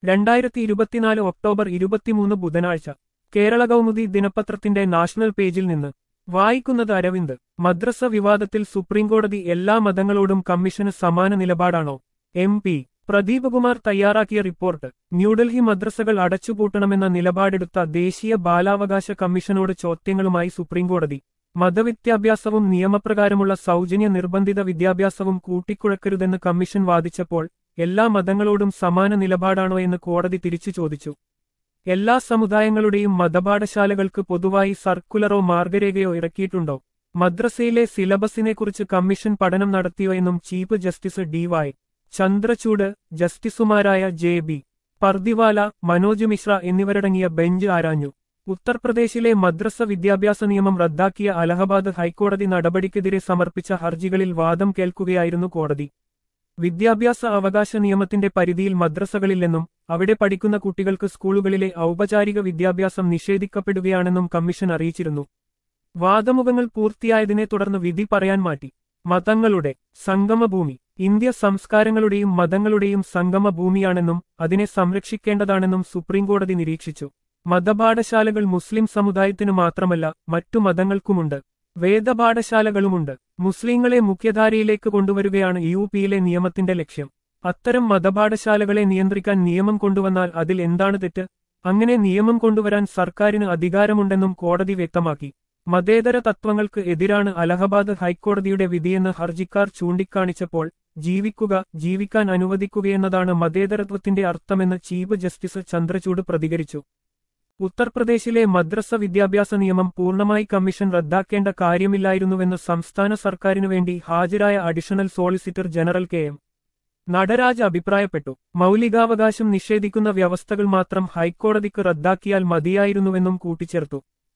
രണ്ടായിരത്തി ഇരുപത്തിനാല് ഒക്ടോബർ ഇരുപത്തിമൂന്ന് ബുധനാഴ്ച കേരള കൗമുദി ദിനപത്രത്തിന്റെ നാഷണൽ പേജിൽ നിന്ന് വായിക്കുന്നത് അരവിന്ദ് മദ്രസ വിവാദത്തിൽ സുപ്രീംകോടതി എല്ലാ മതങ്ങളോടും കമ്മീഷന് സമാന നിലപാടാണോ എം പി പ്രദീപ് കുമാർ തയ്യാറാക്കിയ റിപ്പോർട്ട് ന്യൂഡൽഹി മദ്രസകൾ അടച്ചുപൂട്ടണമെന്ന നിലപാടെടുത്ത ദേശീയ ബാലാവകാശ കമ്മീഷനോട് ചോദ്യങ്ങളുമായി സുപ്രീംകോടതി മതവിദ്യാഭ്യാസവും നിയമപ്രകാരമുള്ള സൗജന്യ നിർബന്ധിത വിദ്യാഭ്യാസവും കൂട്ടിക്കുഴക്കരുതെന്ന് കമ്മീഷൻ വാദിച്ചപ്പോൾ എല്ലാ മതങ്ങളോടും സമാന നിലപാടാണോ എന്ന് കോടതി തിരിച്ചു ചോദിച്ചു എല്ലാ സമുദായങ്ങളുടെയും മതപാഠശാലകൾക്ക് പൊതുവായി സർക്കുലറോ മാർഗരേഖയോ ഇറക്കിയിട്ടുണ്ടോ മദ്രസയിലെ സിലബസിനെക്കുറിച്ച് കമ്മീഷൻ പഠനം നടത്തിയോ എന്നും chief justice D Y Chandrachud ജസ്റ്റിസുമാരായ ജെ ബി പർദിവാല മനോജ് മിശ്ര എന്നിവരടങ്ങിയ ബെഞ്ച് ആരാഞ്ഞു ഉത്തർപ്രദേശിലെ മദ്രസ വിദ്യാഭ്യാസ നിയമം റദ്ദാക്കിയ അലഹബാദ് ഹൈക്കോടതി നടപടിക്കെതിരെ സമർപ്പിച്ച ഹർജികളിൽ വാദം കേൾക്കുകയായിരുന്നു കോടതി വിദ്യാഭ്യാസ അവകാശ നിയമത്തിന്റെ പരിധിയിൽ മദ്രസകളില്ലെന്നും അവിടെ പഠിക്കുന്ന കുട്ടികൾക്ക് സ്കൂളുകളിലെ ഔപചാരിക വിദ്യാഭ്യാസം നിഷേധിക്കപ്പെടുകയാണെന്നും കമ്മീഷൻ അറിയിച്ചിരുന്നു വാദമുഖങ്ങൾ പൂർത്തിയായതിനെ തുടർന്ന് വിധി പറയാൻ മാറ്റി മതങ്ങളുടെ സംഗമഭൂമി ഇന്ത്യ സംസ്കാരങ്ങളുടെയും മതങ്ങളുടെയും സംഗമഭൂമിയാണെന്നും അതിനെ സംരക്ഷിക്കേണ്ടതാണെന്നും സുപ്രീംകോടതി നിരീക്ഷിച്ചു മതപാഠശാലകൾ മുസ്ലിം സമുദായത്തിനു മാത്രമല്ല മറ്റു മതങ്ങൾക്കുമുണ്ട് വേദപാഠശാലകളുമുണ്ട് മുസ്ലിങ്ങളെ മുഖ്യധാരയിലേക്ക് കൊണ്ടുവരികയാണ് യു പിയിലെ നിയമത്തിന്റെ ലക്ഷ്യം അത്തരം മതപാഠശാലകളെ നിയന്ത്രിക്കാൻ നിയമം കൊണ്ടുവന്നാൽ അതിൽ എന്താണ് തെറ്റ് അങ്ങനെ നിയമം കൊണ്ടുവരാൻ സർക്കാരിന് അധികാരമുണ്ടെന്നും കോടതി വ്യക്തമാക്കി മതേതര തത്വങ്ങൾക്ക് എതിരാണ് അലഹബാദ് ഹൈക്കോടതിയുടെ വിധിയെന്ന് ഹർജിക്കാർ ചൂണ്ടിക്കാണിച്ചപ്പോൾ ജീവിക്കുക ജീവിക്കാൻ അനുവദിക്കുകയെന്നതാണ് മതേതരത്വത്തിന്റെ അർത്ഥമെന്ന് ചീഫ് ജസ്റ്റിസ് ചന്ദ്രചൂഡ് പ്രതികരിച്ചു ഉത്തർപ്രദേശിലെ മദ്രസ വിദ്യാഭ്യാസ നിയമം പൂർണ്ണമായി കമ്മീഷൻ റദ്ദാക്കേണ്ട കാര്യമില്ലായിരുന്നുവെന്ന് സംസ്ഥാന സർക്കാരിനു വേണ്ടി ഹാജരായ additional solicitor general K M Nataraj അഭിപ്രായപ്പെട്ടു മൗലികാവകാശം നിഷേധിക്കുന്ന വ്യവസ്ഥകൾ മാത്രം ഹൈക്കോടതിക്ക് റദ്ദാക്കിയാൽ മതിയായിരുന്നുവെന്നും കൂട്ടിച്ചേർത്തു